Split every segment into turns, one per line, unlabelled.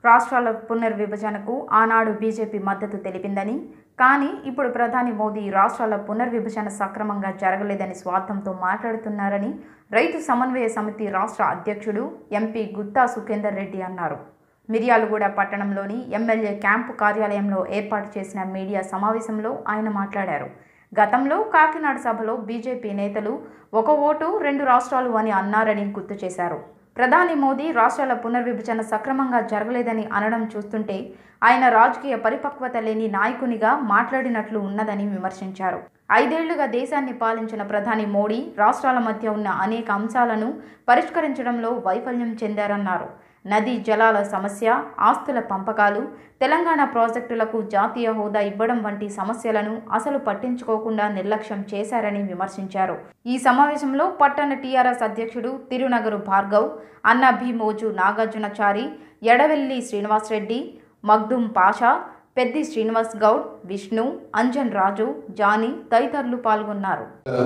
రాష్ట్రాల పునర్విభజనకు ఆనాడు బీజేపీ మద్దతు తెలిపిందని కానీ ఇప్పుడు ప్రధాని మోదీ రాష్ట్రాల పునర్విభజన సక్రమంగా జరగలేదని స్వార్థంతో మాట్లాడుతున్నారని రైతు సమన్వయ సమితి రాష్ట్ర అధ్యక్షుడు ఎంపీ గుత్తా సుఖేందర్ రెడ్డి అన్నారు మిర్యాలగూడ పట్టణంలోని ఎమ్మెల్యే క్యాంపు కార్యాలయంలో ఏర్పాటు చేసిన మీడియా సమావేశంలో ఆయన మాట్లాడారు గతంలో కాకినాడ సభలో బీజేపీ నేతలు ఒక ఓటు రెండు రాష్ట్రాలు అని అన్నారని గుర్తు చేశారు ప్రధాని మోదీ రాష్ట్రాల పునర్విభజన సక్రమంగా జరగలేదని అనడం చూస్తుంటే ఆయన రాజకీయ పరిపక్వత లేని నాయకునిగా మాట్లాడినట్లు ఉన్నదని విమర్శించారు ఐదేళ్లుగా దేశాన్ని పాలించిన ప్రధాని మోడీ రాష్ట్రాల మధ్య ఉన్న అనేక అంశాలను పరిష్కరించడంలో వైఫల్యం చెందారన్నారు నదీ జలాల సమస్య ఆస్తుల పంపకాలు తెలంగాణ ప్రాజెక్టులకు జాతీయ హోదా ఇవ్వడం వంటి సమస్యలను అసలు పట్టించుకోకుండా నిర్లక్ష్యం చేశారని విమర్శించారు ఈ సమావేశంలో పట్టణ టీఆర్ఎస్ అధ్యక్షుడు తిరునగరు భార్గవ్ అన్న భీమోజు నాగార్జునచారి ఎడవెల్లి శ్రీనివాసరెడ్డి మగ్దుం పాషా పెద్ది శ్రీనివాస్ గౌడ్ విష్ణు అంజన్ రాజు జానీ తదితరులు పాల్గొన్నారు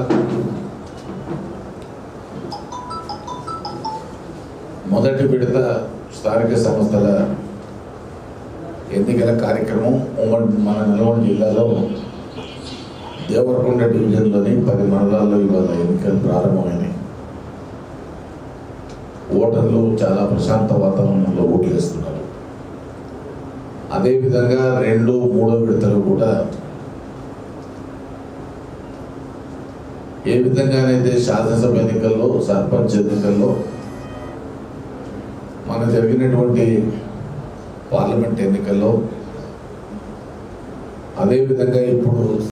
మొదటి విడత స్థానిక సంస్థల ఎన్నికల కార్యక్రమం ఉమ్మడి మన నల్గొండ జిల్లాలో దేవరకొండ డివిజన్లోని పది మండలాల్లో ఇవాళ ఎన్నికలు ప్రారంభమైనాయి ఓటర్లు చాలా ప్రశాంత వాతావరణంలో ఓట్లు వేస్తున్నారు అదేవిధంగా రెండు మూడో విడతలు కూడా ఏ విధంగానైతే శాసనసభ ఎన్నికల్లో సర్పంచ్ ఎన్నికల్లో మన జరిగినటువంటి పార్లమెంట్ ఎన్నికల్లో అదేవిధంగా ఇప్పుడు